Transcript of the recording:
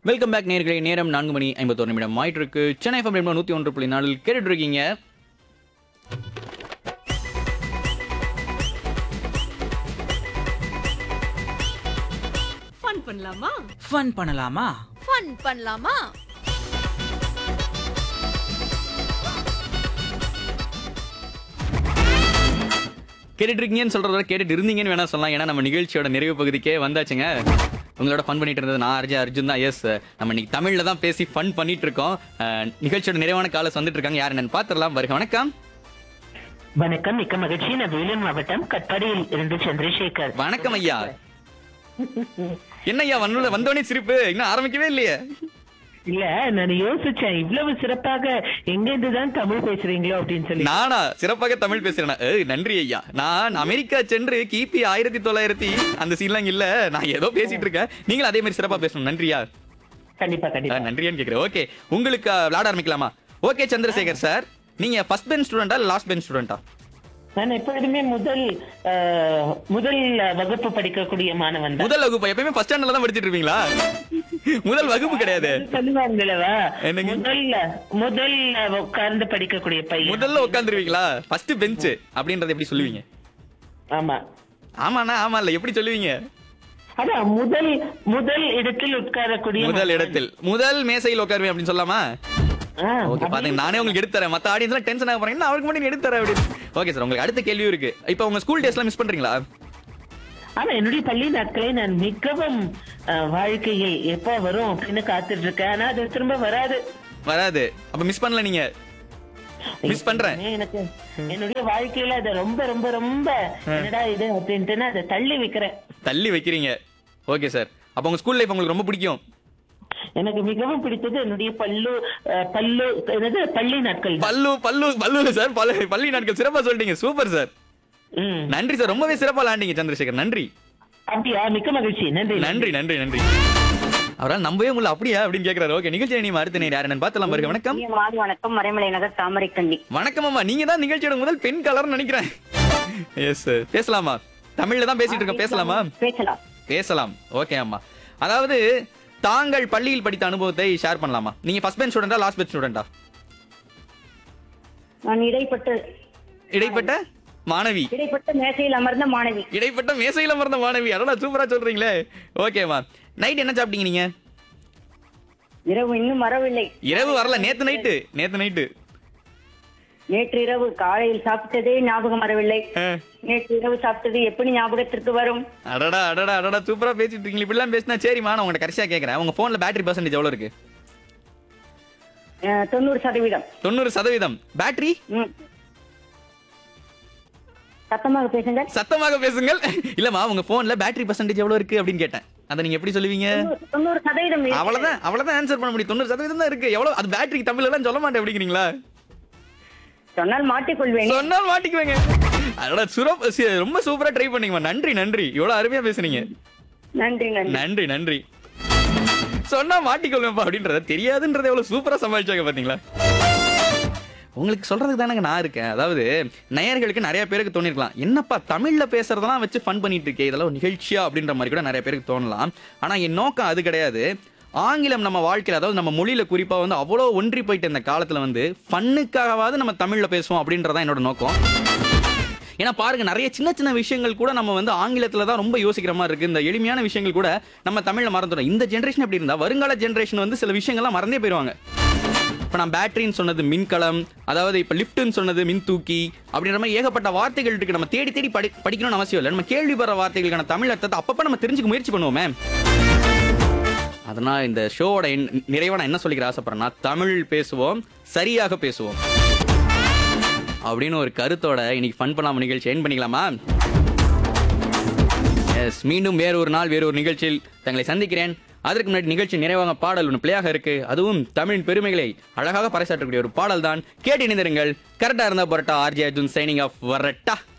Welcome back நேர்களே நேரம் நான்கு மணி ஐம்பத்தோரு நிமிடம் ஆயிட்டு இருக்கு சென்னை FM நூத்தி ஒன்று புள்ளி நாலில் கேட்டுட்டு இருக்கீங்க ஃபன் பண்ணலாமா ஃபன் பண்ணலாமா ஃபன் பண்ணலாமா கேட்டுட்டு இருக்கீங்கன்னு சொல்றத விட கேட்டுட்டு இருந்தீங்கன்னு வேணா சொல்லலாம் ஏன்னா நம்ம நிகழ்ச்சியோட நிறைவு பகுதிக்கே வந்தாச்சுங்க உங்களோட ஃபன் பண்ணிட்டு இருந்தது நான் அர்ஜா அர்ஜுன் தான் எஸ் நம்ம இன்னைக்கு தமிழ்ல தான் பேசி ஃபன் பண்ணிட்டு இருக்கோம் அஹ், நிகழ்ச்சியோட நிறைவான காலஸ் வந்துட்டு இருக்காங்க யார் என்னன்னு பாத்திரலாம் வருக வணக்கம் வணக்கம் மிக்க மகிழ்ச்சி நான் வேலூர் மாவட்டம் கட்பாடியில் இருந்து சந்திரசேகர் வணக்கம் ஐயா என்ன ஐயா வந்த வந்தோடனே சிரிப்பு இன்னும் ஆரம்பிக்கவே இல்லையே இல்ல நான் யோசிச்சேன் இவ்வளவு சிறப்பாக எங்க இருந்து தான் தமிழ் பேசுறீங்களோ அப்படின்னு சொல்லி நானா சிறப்பாக தமிழ் பேசுறேன் ஏய் நன்றி ஐயா நான் அமெரிக்கா சென்று கிபி ஆயிரத்தி தொள்ளாயிரத்தி அந்த சீன்லாம் இல்ல நான் ஏதோ பேசிட்டு இருக்கேன் நீங்களும் அதே மாதிரி சிறப்பா பேசணும் நன்றியா கண்டிப்பா ஆ, கண்டிப்பா நன்றியான்னு கேக்குறேன் ஓகே உங்களுக்கு ஆ, விளையாட ஆரம்பிக்கலாமா ஓகே சந்திரசேகர் சார் நீங்க ஃபர்ஸ்ட் பெஞ்ச் ஸ்டூடெண்டா லாஸ்ட் பெஞ்ச் ஸ்டூடெண்டா நான் எப்பொழுதுமே முதல் அஹ், முதல் வகுப்பு படிக்கக்கூடிய மாணவன் தான் முதல் வகுப்பு எப்பயுமே ஃபர்ஸ்ட் ஸ்டாண்டர்ட்ல தான் படிச்சிட்டு இருப்பீங்களா முதல் வகுப்பு கிடையாது சொல்லுவாங்களவா என்னங்க? முதல் முதல் உட்கார்ந்து படிக்கக்கூடிய பையன் முதல்ல உட்காந்துருவீங்களா ஃபர்ஸ்ட் பெஞ்ச் அப்படின்றத எப்படி சொல்லுவீங்க ஆமா ஆமாண்ணா ஆமா இல்ல எப்படி சொல்லுவீங்க அதான் முதல் முதல் இடத்தில் உட்காரக்கூடிய முதல் இடத்தில் முதல் மேசையில் உட்காருவேன் அப்படின்னு சொல்லலாமா ஆ, ஓகே பாத்தீங்க நானே உங்களுக்கு எடுத்து தரேன் மத்த ஆடியன்ஸ்லாம் டென்ஷன் ஆக போறீங்க அவருக்கு மட்டும் எடுத்து தரேன் அப்படின்னு ஓகே சார் உங்களுக்கு அடுத்த கேள்வியும் இருக்கு இப்போ உங்க ஸ்கூல் டேஸ்லாம் மிஸ் பண்றீங்களா ஆனா என்னுடைய பள்ளி நாட்களை நான் மிகவும் அஹ், வாழ்க்கையில் எப்ப வரும் அப்படின்னு காத்துட்டு இருக்கேன் ஆனா அது திரும்ப வராது வராது அப்ப மிஸ் பண்ணல நீங்க மிஸ் பண்றேன் எனக்கு என்னுடைய வாழ்க்கையில அதை ரொம்ப ரொம்ப ரொம்ப என்னடா இது அப்படின்ட்டு நான் அதை தள்ளி வைக்கிறேன் தள்ளி வைக்கிறீங்க ஓகே சார் அப்ப உங்க ஸ்கூல் லைஃப் உங்களுக்கு ரொம்ப பிடிக்கும் எனக்கு மிகவும் பிடித்தது என்னுடைய பல்லு அஹ், பல்லு என்னது பள்ளி நாட்கள் தான். பல்லு பல்லு பல்லுல சார் பல்லு பள்ளி நாட்கள் சிறப்பா சொல்லிட்டீங்க சூப்பர் சார் ம். நன்றி சார் ரொம்பவே சிறப்பா விளாண்டீங்க சந்திரசேகர் நன்றி அப்படியா மிக்க மகிழ்ச்சி நன்றி நன்றி நன்றி நன்றி அவரால் நம்பவே முடியல அப்படியா அப்படின்னு கேக்குறாரு ஓகே நிகழ்ச்சி நீ அடுத்த நேரம் யார் என்னன்னு பார்த்தலாம் பாருங்க வணக்கம் இனிய மாலை வணக்கம் மறைமலை நகர் தாமரை கண்ணி வணக்கம் அம்மா நீங்க தான் நிகழ்ச்சியோட முதல் பெண் கலர்னு நினைக்கிறேன் எஸ் சார் பேசலாமா தமிழ்ல தான் பேசிட்டு இருக்கோம் பேசலாமா பேசலாம் பேசலாம் ஓகே அம்மா அதாவது தாங்கள் பள்ளியில் படித்த அனுபவத்தை ஷேர் பண்ணலாமா நீங்க ஃபர்ஸ்ட் பெஞ்ச் ஸ்டூடெண்டா லாஸ்ட் பெஞ்ச் ஸ்டூடெண்டா நான் இடைப்பட்ட இடைப்பட்ட மாணவி இடைப்பட்ட மேசையில் அமர்ந்த மாணவி இடைப்பட்ட மேசையில் அமர்ந்த மாணவி அடடா சூப்பரா சொல்றீங்களே ஓகேம்மா நைட் என்ன சாப்பிட்டீங்க நீங்க இரவு இன்னும் வரவில்லை இரவு வரல நேத்து நைட்டு நேத்து நைட்டு நேற்று இரவு காலையில் சாப்பிட்டதே ஞாபகம் வரவில்லை நேற்று இரவு சாப்பிட்டது எப்படி ஞாபகத்திற்கு வரும் அடடா அடடா அடடா சூப்பரா பேசிட்டு இருக்கீங்க இப்படிலாம் பேசினா சரிம்மா நான் உங்கள்ட்ட கடைசியா கேட்கறேன் உங்க போன்ல பேட்டரி பர்சன்டேஜ் எவ்வளவு இருக்கு அஹ், தொண்ணூறு சதவீதம் தொண்ணூறு சதவீதம் பேட்டரி ம். சத்தமாக பேசுங்கள் சத்தமாக பேசுங்கள் இல்லம்மா உங்க போன்ல பேட்டரி பர்சன்டேஜ் எவ்வளவு இருக்கு அப்படின்னு கேட்டேன் அதை நீங்க எப்படி சொல்லுவீங்க தொண்ணூறு- தொண்ணூறு சதவீதம் இருக்கு. அவ்வளவுதான் அவ்வளவுதான் ஆன்சர் பண்ண முடியும் தொண்ணூறு சதவீதம் தான் இருக்கு எவ்வளவு அது பேட்டரி தமிழ்ல எல்லாம் சொல்ல மாட்டேன் அப்படிங்கிறீங்களா சொன்னால் மாட்டிக்கொள்வேன் சொன்னால் மாட்டிக்குவேங்க அதோட சுரப் சி- ரொம்ப சூப்பரா ட்ரை பண்ணீங்கம்மா நன்றி நன்றி இவ்வளவு அருமையா பேசுனீங்க நன்றி நன்றி நன்றி நன்றி சொன்னா மாட்டிக்கொள்வேன்ப்பா அப்படின்றத தெரியாதுன்றத எவ்வளவு சூப்பரா சமாளிச்சாங்க பாத்தீங்களா உங்களுக்கு சொல்றதுக்கு தானங்க நான் இருக்கேன் அதாவது நேயர்களுக்கு நிறைய பேருக்கு தோணிருக்கலாம் என்னப்பா தமிழ்ல பேசுறதெல்லாம் வச்சு ஃபன் பண்ணிட்டு இருக்கே இதெல்லாம் ஒரு நிகழ்ச்சியா அப்படின்ற மாதிரி கூட நிறைய பேருக்கு தோணலாம் ஆனா என் நோக்கம் அது கிடையாது ஆங்கிலம் நம்ம வாழ்க்கையில அதாவது நம்ம மொழியில குறிப்பா வந்து அவ்வளோ ஒன்றி போயிட்ட இந்த காலத்துல வந்து ஃபன்னுக்காகவாவது நம்ம தமிழ்ல பேசுவோம் அப்படின்றதான் என்னோட நோக்கம் ஏன்னா பாருங்க நிறைய சின்ன சின்ன விஷயங்கள் கூட நம்ம வந்து ஆங்கிலத்துல தான் ரொம்ப யோசிக்கிற மாதிரி இருக்கு இந்த எளிமையான விஷயங்கள் கூட நம்ம தமிழ்ல மறந்துடும் இந்த ஜென்ரேஷன் எப்படி இருந்தா வருங்கால ஜென்ரேஷன் வந்து சில விஷயங்கள்லாம் மறந்தே போயிடுவாங்க இப்போ நான் பேட்டரின்னு சொன்னது மின்கலம் அதாவது இப்போ லிஃப்ட்னு சொன்னது மின் தூக்கி அப்படின்ற மாதிரி ஏகப்பட்ட வார்த்தைகள் இருக்கு நம்ம தேடி தேடி படி படிக்கணும்னு அவசியம் இல்லை நம்ம கேள்விப்படுற வார்த்தைகளுக்கான தமிழ் அர்த்தத்தை அப்பப்போ நம்ம தெரிஞ்சுக்க முயற்சி பண்ணுவோமே அதனால் இந்த ஷோவோட நிறைவா நான் என்ன சொல்லிக்கிற ஆசைப்படுறேன்னா தமிழ் பேசுவோம் சரியாக பேசுவோம் அப்படின்னு ஒரு கருத்தோட இன்னைக்கு ஃபன் பண்ணாம நிகழ்ச்சி என் பண்ணிக்கலாமா எஸ் மீண்டும் வேறு ஒரு நாள் வேறு ஒரு நிகழ்ச்சியில் தங்களை சந்திக்கிறேன் அதற்கு முன்னாடி நிகழ்ச்சி நிறைவாக பாடல் ஒன்று பிள்ளையாக இருக்கு அதுவும் தமிழின் பெருமைகளை அழகாக பறைசாற்றக்கூடிய ஒரு பாடல் தான் கேட்டு இணைந்திருங்கள் கரெக்டாக இருந்தா போரட்டா ஆர்ஜி அர்ஜுன் சைனிங் ஆஃப் வரட்டா